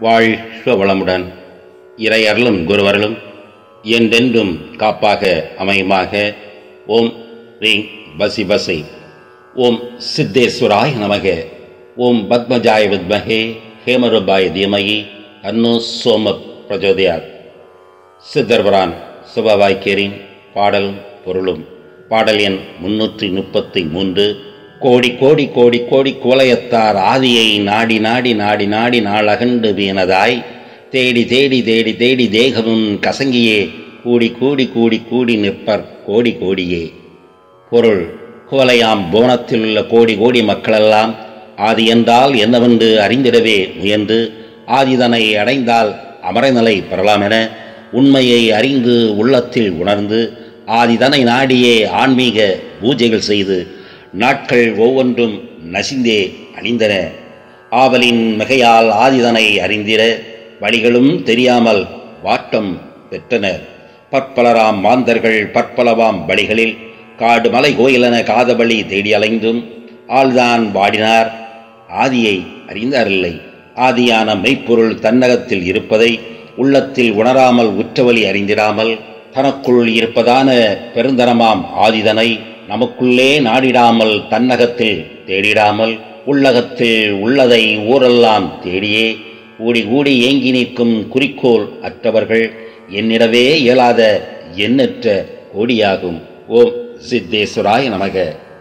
வாழ்க வளமுடன் இறையருளும் குருவருளும் என்றென்றும் காப்பாக அமையுமாக ஓம் ரீங் பசி பசி ஓம் சித்தேஸ்வராய் நமக ஓம் பத்மஜாய வித்மகே ஹேமருபாய தீமகி அன்னோ சோம பிரஜோதயாத் சித்தர்வரான் சுபவாய்க்கியரின் பாடலும் பொருளும் பாடல் எண் முன்னூற்றி முப்பத்தி மூன்று கோடி கோடி கோடி கோடி குவலயத்தார் ஆதியை நாடி நாடி நாடி நாடி நாளகண்டு வீணதாய் தேடி தேடி தேடி தேடி தேகமும் கசங்கியே கூடி கூடி கூடி கூடி நிற்பர் கோடி கோடியே பொருள் குவலையாம் புவனத்தில் உள்ள கோடி கோடி மக்களெல்லாம் ஆதி என்றால் என்னவென்று அறிந்திடவே முயன்று ஆதிதனை அடைந்தால் அமரநிலை பெறலாம் என உண்மையை அறிந்து உள்ளத்தில் உணர்ந்து ஆதிதனை நாடியே ஆன்மீக பூஜைகள் செய்து நாட்கள் ஒவ்வொன்றும் நசிந்தே அணிந்தன ஆவலின் மிகையால் ஆதிதனை அறிந்திட வழிகளும் தெரியாமல் வாட்டம் பெற்றனர் பற்பலராம் மாந்தர்கள் பற்பலவாம் வழிகளில் காடு மலை கோயிலென காதபலி தேடி அலைந்தும் ஆள்தான் வாடினார் ஆதியை அறிந்தாரில்லை ஆதியான மெய்ப்பொருள் தன்னகத்தில் இருப்பதை உள்ளத்தில் உணராமல் உற்றவழி அறிந்திடாமல் தனக்குள் இருப்பதான பெருந்தனமாம் ஆதிதனை நமக்குள்ளே நாடிடாமல் தன்னகத்தில் தேடிடாமல் உள்ளகத்தில் உள்ளதை ஊரெல்லாம் தேடியே கூடி கூடி ஏங்கி நிற்கும் குறிக்கோள் அற்றவர்கள் என்னிடவே இயலாத எண்ணற்ற கோடியாகும் ஓம் சித்தேஸ்வராய நமக